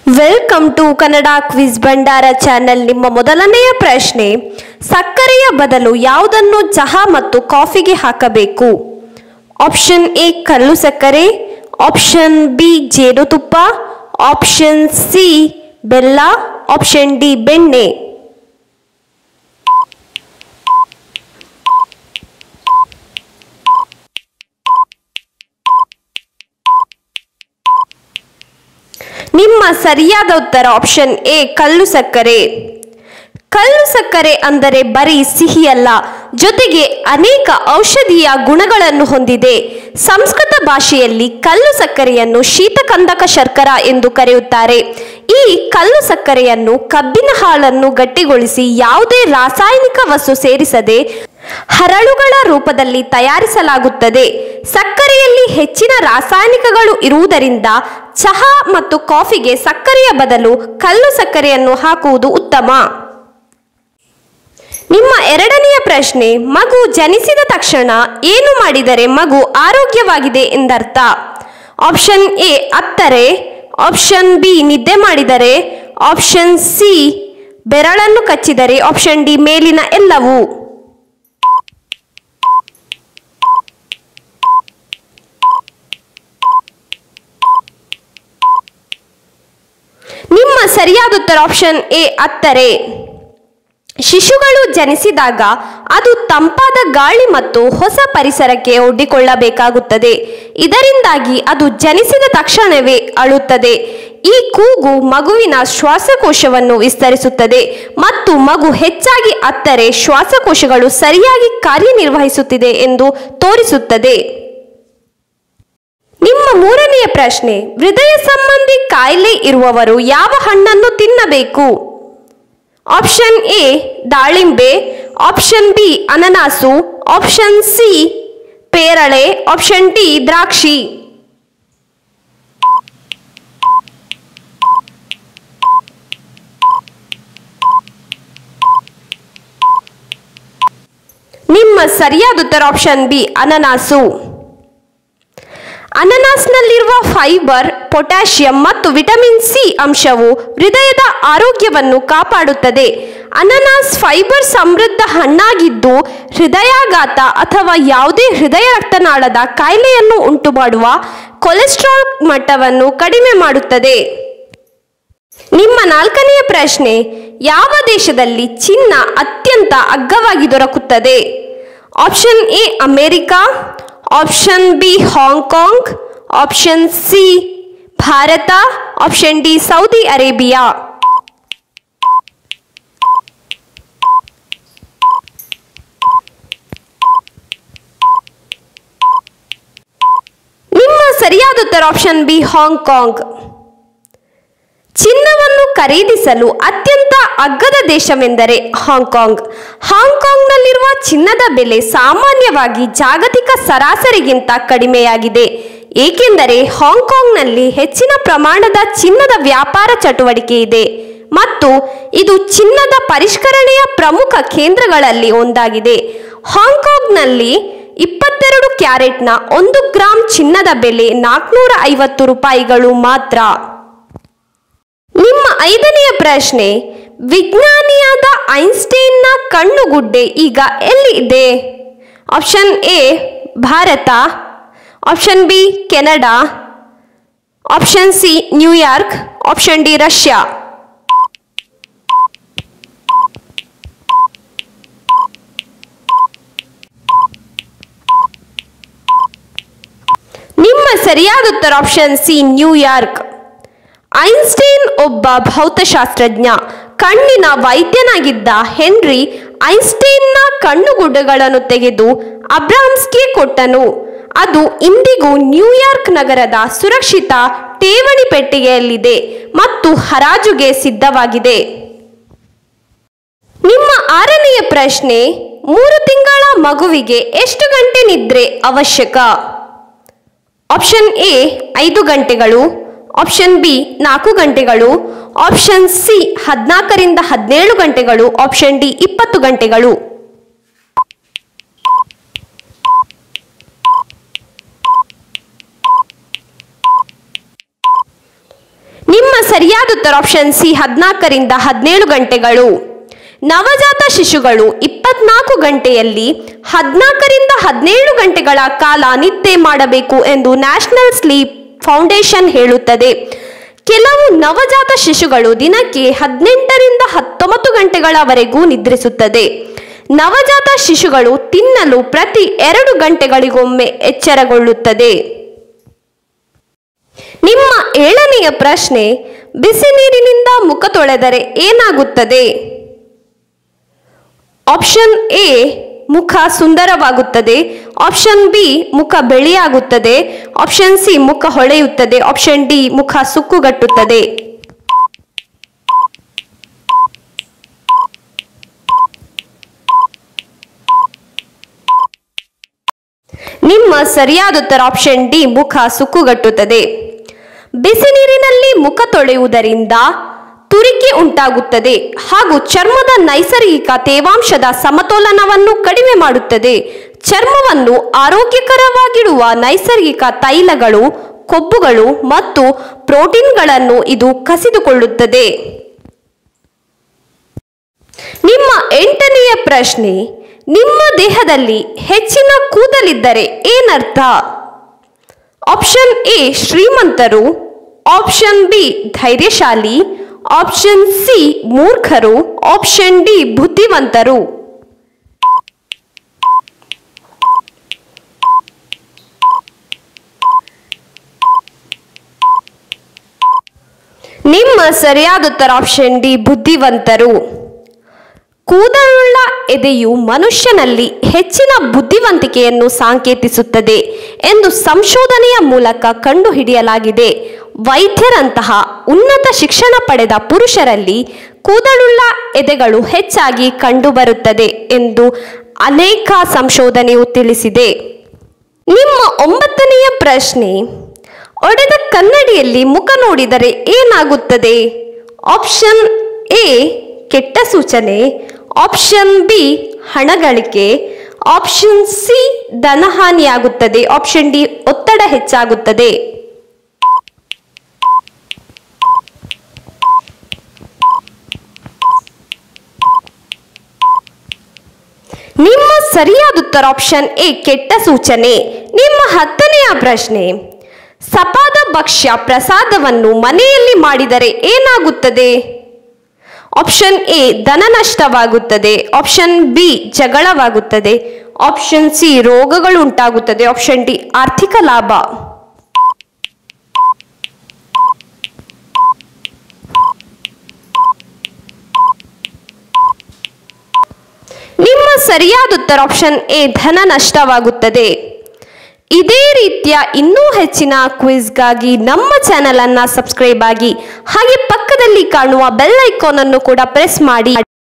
welcome to Kannada quiz Bhandara channel ನಿಮ್ಮ ಮೊದಲನೆಯ ಪ್ರಶ್ನೆ ಸಕ್ಕರೆಯ ಬದಲು ಯಾವುದನ್ನು ಚಹಾ ಮತ್ತು ಕಾಫಿಗೆ ಹಾಕಬೇಕು ಆಪ್ಷನ್ ಎ ಕಲ್ಲು ಸಕ್ಕರೆ ಆಪ್ಷನ್ ಬಿ ಜೇನುತುಪ್ಪ ಆಪ್ಷನ್ ಸಿ ಬೆಲ್ಲ ಆಪ್ಷನ್ ಡಿ ಬೆಣ್ಣೆ ನಿಮ್ಮ ಸರಿಯಾದ ಉತ್ತರ ಆಪ್ಷನ್ ಎ ಕಲ್ಲು ಸಕ್ಕರೆ ಕಲ್ಲು ಸಕ್ಕರೆ ಅಂದರೆ ಬರೀ ಸಿಹಿಯಲ್ಲ ಜೊತೆಗೆ ಅನೇಕ ಔಷಧೀಯ ಗುಣಗಳನ್ನು ಹೊಂದಿದೆ ಸಂಸ್ಕೃತ ಭಾಷೆಯಲ್ಲಿ ಕಲ್ಲು ಸಕ್ಕರೆಯನ್ನು ಶೀತಕಂದಕ ಶರ್ಕರ ಎಂದು ಕರೆಯುತ್ತಾರೆ ಈ ಕಲ್ಲು ಸಕ್ಕರೆಯನ್ನು ಕಬ್ಬಿನ ಹಾಲನ್ನು ಗಟ್ಟಿಗೊಳಿಸಿ ಯಾವುದೇ ರಾಸಾಯನಿಕ ವಸ್ತು ಸೇರಿಸದೆ ಹರಳುಗಳ ರೂಪದಲ್ಲಿ ತಯಾರಿಸಲಾಗುತ್ತದೆ ಸಕ್ಕರೆಯಲ್ಲಿ ಹೆಚ್ಚಿನ ರಾಸಾಯನಿಕಗಳು ಇರುವುದರಿಂದ ಚಹಾ ಮತ್ತು ಕಾಫಿಗೆ ಸಕ್ಕರೆಯ ಬದಲು ಕಲ್ಲು ಸಕ್ಕರೆಯನ್ನು ಹಾಕುವುದು ಉತ್ತಮ ನಿಮ್ಮ ಎರಡನೆಯ ಪ್ರಶ್ನೆ ಮಗು ಜನಿಸಿದ ತಕ್ಷಣ ಏನು ಮಾಡಿದರೆ ಮಗು ಆರೋಗ್ಯವಾಗಿದೆ ಎಂದರ್ಥ ಆಪ್ಷನ್ ಎ ಅತ್ತರೆ ಆಪ್ಷನ್ ಬಿ ನಿದ್ದೆ ಮಾಡಿದರೆ ಆಪ್ಷನ್ ಸಿ ಬೆರಳನ್ನು ಕಚ್ಚಿದರೆ ಆಪ್ಷನ್ ಡಿ ಮೇಲಿನ ಎಲ್ಲವೂ ನಿಮ್ಮ ಸರಿಯಾದ ಉತ್ತರ ಆಪ್ಷನ್ ಎ ಅತ್ತರೆ ಶಿಶುಗಳು ಜನಿಸಿದಾಗ ಅದು ತಂಪಾದ ಗಾಳಿ ಮತ್ತು ಹೊಸ ಪರಿಸರಕ್ಕೆ ಒಡ್ಡಿಕೊಳ್ಳಬೇಕಾಗುತ್ತದೆ ಇದರಿಂದಾಗಿ ಅದು ಜನಿಸಿದ ತಕ್ಷಣವೇ ಅಳುತ್ತದೆ ಈ ಕೂಗು ಮಗುವಿನ ಶ್ವಾಸಕೋಶವನ್ನು ವಿಸ್ತರಿಸುತ್ತದೆ ಮತ್ತು ಮಗು ಹೆಚ್ಚಾಗಿ ಅತ್ತರೆ ಶ್ವಾಸಕೋಶಗಳು ಸರಿಯಾಗಿ ಕಾರ್ಯನಿರ್ವಹಿಸುತ್ತಿದೆ ಎಂದು ತೋರಿಸುತ್ತದೆ ನಿಮ್ಮ ಮೂರನೆಯ ಪ್ರಶ್ನೆ ಹೃದಯ ಸಂಬಂಧಿ ಕಾಯಿಲೆ ಇರುವವರು ಯಾವ ಹಣ್ಣನ್ನು ತಿನ್ನಬೇಕು ಆಪ್ಷನ್ ಎ ದಾಳಿಂಬೆ ಆಪ್ಷನ್ ಬಿ ಅನನಾಸು ಆಪ್ಷನ್ ಸಿ ಪೇರಳೆ ಆಪ್ಷನ್ ಡಿ ದ್ರಾಕ್ಷಿ ನಿಮ್ಮ ಸರಿಯಾದ ಉತ್ತರ ಆಪ್ಷನ್ ಬಿ ಅನನಾಸು ಅನನಾಸ್ನಲ್ಲಿರುವ ಫೈಬರ್ ಪೊಟ್ಯಾಷಿಯಂ ಮತ್ತು ವಿಟಮಿನ್ ಸಿ ಅಂಶವು ಹೃದಯದ ಆರೋಗ್ಯವನ್ನು ಕಾಪಾಡುತ್ತದೆ ಅನನಾಸ್ ಫೈಬರ್ ಸಮೃದ್ಧ ಹಣ್ಣಾಗಿದ್ದು ಹೃದಯಾಘಾತ ಅಥವಾ ಯಾವುದೇ ಹೃದಯ ರಕ್ತನಾಳದ ಕಾಯಿಲೆಯನ್ನು ಉಂಟುಮಾಡುವ ಕೊಲೆಸ್ಟ್ರಾಲ್ ಮಟ್ಟವನ್ನು ಕಡಿಮೆ ಮಾಡುತ್ತದೆ ನಿಮ್ಮ ನಾಲ್ಕನೆಯ ಪ್ರಶ್ನೆ ಯಾವ ದೇಶದಲ್ಲಿ ಚಿನ್ನ ಅತ್ಯಂತ ಅಗ್ಗವಾಗಿ ದೊರಕುತ್ತದೆ option A America option B Hong Kong option C Bharat option D Saudi Arabia ನಿಮ್ಮ ಸರಿಯಾದ ಉತ್ತರ ಆಪ್ಷನ್ ಬಿ ಹಾಂಗ್ಕಾಂಗ್ ಚಿನ್ನವನ್ನು ಖರೀದಿಸಲು ಅತ್ಯಂತ ಅಗ್ಗದ ದೇಶವೆಂದರೆ ಹಾಂಗ್ಕಾಂಗ್ ಹಾಂಗ್ಕಾಂಗ್ನಲ್ಲಿರುವ ಚಿನ್ನದ ಬೆಲೆ ಸಾಮಾನ್ಯವಾಗಿ ಜಾಗತಿಕ ಸರಾಸರಿಗಿಂತ ಕಡಿಮೆಯಾಗಿದೆ ಏಕೆಂದರೆ ಹಾಂಗ್ಕಾಂಗ್ನಲ್ಲಿ ಹೆಚ್ಚಿನ ಪ್ರಮಾಣದ ಚಿನ್ನದ ವ್ಯಾಪಾರ ಚಟುವಟಿಕೆ ಇದೆ ಮತ್ತು ಇದು ಚಿನ್ನದ ಪರಿಷ್ಕರಣೆಯ ಪ್ರಮುಖ ಕೇಂದ್ರಗಳಲ್ಲಿ ಒಂದಾಗಿದೆ ಹಾಂಗ್ಕಾಂಗ್ನಲ್ಲಿ ಇಪ್ಪತ್ತೆರಡು ಕ್ಯಾರೆಟ್ನ ಒಂದು ಗ್ರಾಂ ಚಿನ್ನದ ಬೆಲೆ ನಾಲ್ಕುನೂರ ಐವತ್ತು ರೂಪಾಯಿಗಳು ಮಾತ್ರ ನಿಮ್ಮ ಐದನೆಯ ಪ್ರಶ್ನೆ ವಿಜ್ಞಾನಿಯಾದ ಐನ್ಸ್ಟೈನ್ನ ಕಣ್ಣುಗುಡ್ಡೆ ಈಗ ಎಲ್ಲಿ ಇದೆ option A Bharat option B Canada option C New York option D Russia ನಿಮ್ಮ ಸರಿಯಾದ ಉತ್ತರ ಆಪ್ಷನ್ ಸಿ ನ್ಯೂಯಾರ್ಕ್ ಐನ್ಸ್ಟೈನ್ ಒಬ್ಬ ಭೌತಶಾಸ್ತ್ರಜ್ಞ ಕಣ್ಣಿನ ವೈದ್ಯನಾಗಿದ್ದ ಹೆನ್ರಿ ಐನ್ಸ್ಟೈನ್ನ ಕಣ್ಣುಗುಡ್ಡೆಗಳನ್ನು ತೆಗೆದು ಅಬ್ರಾಮ್ಸ್ಗೆ ಕೊಟ್ಟನು ಅದು ಇಂದಿಗೂ ನ್ಯೂಯಾರ್ಕ್ ನಗರದ ಸುರಕ್ಷಿತ ಠೇವಣಿ ಪೆಟ್ಟಿಗೆಯಲ್ಲಿದೆ ಮತ್ತು ಹರಾಜುಗೆ ಸಿದ್ಧವಾಗಿದೆ ನಿಮ್ಮ ಆರನೆಯ ಪ್ರಶ್ನೆ ಮೂರು ತಿಂಗಳ ಮಗುವಿಗೆ ಎಷ್ಟು ಗಂಟೆ ನಿದ್ರೆ ಅವಶ್ಯಕ ಆಪ್ಷನ್ ಎ ಐದು ಗಂಟೆಗಳು ಆಪ್ಷನ್ ಬಿ ನಾಲ್ಕು ಗಂಟೆಗಳು ಆಪ್ಷನ್ ಸಿ ಹದಿನಾಲ್ಕರಿಂದ ಹದಿನೇಳು ಗಂಟೆಗಳು ಆಪ್ಷನ್ ಡಿ ಇಪ್ಪತ್ತು ಗಂಟೆಗಳು ನಿಮ್ಮ ಸರಿಯಾದ ಉತ್ತರ ಆಪ್ಷನ್ ಸಿ ಹದಿನಾಲ್ಕರಿಂದ ಹದಿನೇಳು ಗಂಟೆಗಳು ನವಜಾತ ಶಿಶುಗಳು ಇಪ್ಪತ್ನಾಲ್ಕು ಗಂಟೆಯಲ್ಲಿ ಹದಿನಾಲ್ಕರಿಂದ ಹದಿನೇಳು ಗಂಟೆಗಳ ಕಾಲ ನಿದ್ದೆ ಮಾಡಬೇಕು ಎಂದು ನ್ಯಾಷನಲ್ ಸ್ಲೀಪ್ ಫೌಂಡೇಶನ್ ಹೇಳುತ್ತದೆ ಕೆಲವು ನವಜಾತ ಶಿಶುಗಳು ದಿನಕ್ಕೆ ಹದಿನೆಂಟರಿಂದ ಹತ್ತೊಂಬತ್ತು ಗಂಟೆಗಳವರೆಗೂ ನಿದ್ರಿಸುತ್ತದೆ ನವಜಾತ ಶಿಶುಗಳು ತಿನ್ನಲು ಪ್ರತಿ ಎರಡು ಗಂಟೆಗಳಿಗೊಮ್ಮೆ ಎಚ್ಚರಗೊಳ್ಳುತ್ತದೆ ನಿಮ್ಮ ಏಳನೆಯ ಪ್ರಶ್ನೆ ಬಿಸಿ ನೀರಿನಿಂದ ಮುಖ ತೊಳೆದರೆ ಏನಾಗುತ್ತದೆ ಆಪ್ಷನ್ ಎ ಮುಖ ಸುಂದರವಾಗುತ್ತದೆ ಆಪ್ಷನ್ ಬಿ ಮುಖ ಬೆಳೆಯಾಗುತ್ತದೆ ಆಪ್ಷನ್ ಸಿ ಮುಖ ಹೊಳೆಯುತ್ತದೆ ಆಪ್ಷನ್ ಡಿ ಮುಖ ಸುಕ್ಕುಗಟ್ಟುತ್ತದೆ ನಿಮ್ಮ ಸರಿಯಾದ ಉತ್ತರ ಆಪ್ಷನ್ ಡಿ ಮುಖ ಸುಕ್ಕುಗಟ್ಟುತ್ತದೆ ಬಿಸಿ ನೀರಿನಲ್ಲಿ ಮುಖ ತೊಳೆಯುವುದರಿಂದ ತುರಿಕೆ ಉಂಟಾಗುತ್ತದೆ ಹಾಗೂ ಚರ್ಮದ ನೈಸರ್ಗಿಕ ತೇವಾಂಶದ ಸಮತೋಲನವನ್ನು ಕಡಿಮೆ ಮಾಡುತ್ತದೆ ಚರ್ಮವನ್ನು ಆರೋಗ್ಯಕರವಾಗಿಡುವ ನೈಸರ್ಗಿಕ ತೈಲಗಳು ಕೊಬ್ಬುಗಳು ಮತ್ತು ಪ್ರೋಟೀನ್ಗಳನ್ನು ಇದು ಕಸಿದುಕೊಳ್ಳುತ್ತದೆ ನಿಮ್ಮ ಎಂಟನೆಯ ಪ್ರಶ್ನೆ ನಿಮ್ಮ ದೇಹದಲ್ಲಿ ಹೆಚ್ಚಿನ ಕೂದಲಿದ್ದರೆ ಏನರ್ಥ ಆಪ್ಷನ್ ಎ ಶ್ರೀಮಂತರು ಆಪ್ಷನ್ ಬಿ ಧೈರ್ಯಶಾಲಿ ಆಪ್ಷನ್ ಸಿ ಮೂರ್ಖರು ಆಪ್ಷನ್ ಡಿ ಬುದ್ಧಿವಂತರು ನಿಮ್ಮ ಸರಿಯಾದ ಉತ್ತರ ಆಪ್ಷನ್ ಡಿ ಬುದ್ಧಿವಂತರು ಕೂದಲುಳ್ಳ ಎದೆಯು ಮನುಷ್ಯನಲ್ಲಿ ಹೆಚ್ಚಿನ ಬುದ್ಧಿವಂತಿಕೆಯನ್ನು ಸಾಂಕೇತಿಸುತ್ತದೆ ಎಂದು ಸಂಶೋಧನೆಯ ಮೂಲಕ ಕಂಡುಹಿಡಿಯಲಾಗಿದೆ ವೈದ್ಯರಂತಹ ಉನ್ನತ ಶಿಕ್ಷಣ ಪಡೆದ ಪುರುಷರಲ್ಲಿ ಕೂದಲುಳ್ಳ ಎದೆಗಳು ಹೆಚ್ಚಾಗಿ ಕಂಡುಬರುತ್ತದೆ ಎಂದು ಅನೇಕ ಸಂಶೋಧನೆಯು ತಿಳಿಸಿದೆ ನಿಮ್ಮ ಒಂಬತ್ತನೆಯ ಪ್ರಶ್ನೆ ಒಡೆದ ಕನ್ನಡಿಯಲ್ಲಿ ಮುಖ ನೋಡಿದರೆ ಏನಾಗುತ್ತದೆ ಆಪ್ಷನ್ ಎ ಕೆಟ್ಟ ಸೂಚನೆ ಆಪ್ಷನ್ ಬಿ ಹಣಗಳಿಕೆ ಆಪ್ಷನ್ ಸಿ ಧನಹಾನಿಯಾಗುತ್ತದೆ ಆಪ್ಷನ್ ಡಿ ಒತ್ತಡ ಹೆಚ್ಚಾಗುತ್ತದೆ ನಿಮ್ಮ ಸರಿಯಾದ ಉತ್ತರ ಆಪ್ಷನ್ ಎ ಕೆಟ್ಟ ಸೂಚನೆ ನಿಮ್ಮ ಹತ್ತನೆಯ ಪ್ರಶ್ನೆ ಸಪಾದ ಭಕ್ಷ್ಯ ಪ್ರಸಾದವನ್ನು ಮನೆಯಲ್ಲಿ ಮಾಡಿದರೆ ಏನಾಗುತ್ತದೆ ಆಪ್ಷನ್ ಎ ಧನ ನಷ್ಟವಾಗುತ್ತದೆ ಆಪ್ಷನ್ ಬಿ ಜಗಳವಾಗುತ್ತದೆ ಆಪ್ಷನ್ ಸಿ ರೋಗಗಳು ಉಂಟಾಗುತ್ತದೆ ಆಪ್ಷನ್ ಡಿ ಆರ್ಥಿಕ ಲಾಭ ನಿಮ್ಮ ಸರಿಯಾದ ಉತ್ತರ ಆಪ್ಷನ್ ಎ ಧನ ನಷ್ಟವಾಗುತ್ತದೆ ಇದೇ ರೀತಿಯ ಇನ್ನೂ ಹೆಚ್ಚಿನ ಕ್ವಿಜ್ಗಾಗಿ ನಮ್ಮ ಚಾನೆಲ್ ಅನ್ನ ಸಬ್ಸ್ಕ್ರೈಬ್ ಆಗಿ ಹಾಗೆ ಪಕ್ಕದಲ್ಲಿ ಕಾಣುವ ಬೆಲ್ ಐಕಾನ್ ಅನ್ನು ಕೂಡ ಪ್ರೆಸ್ ಮಾಡಿ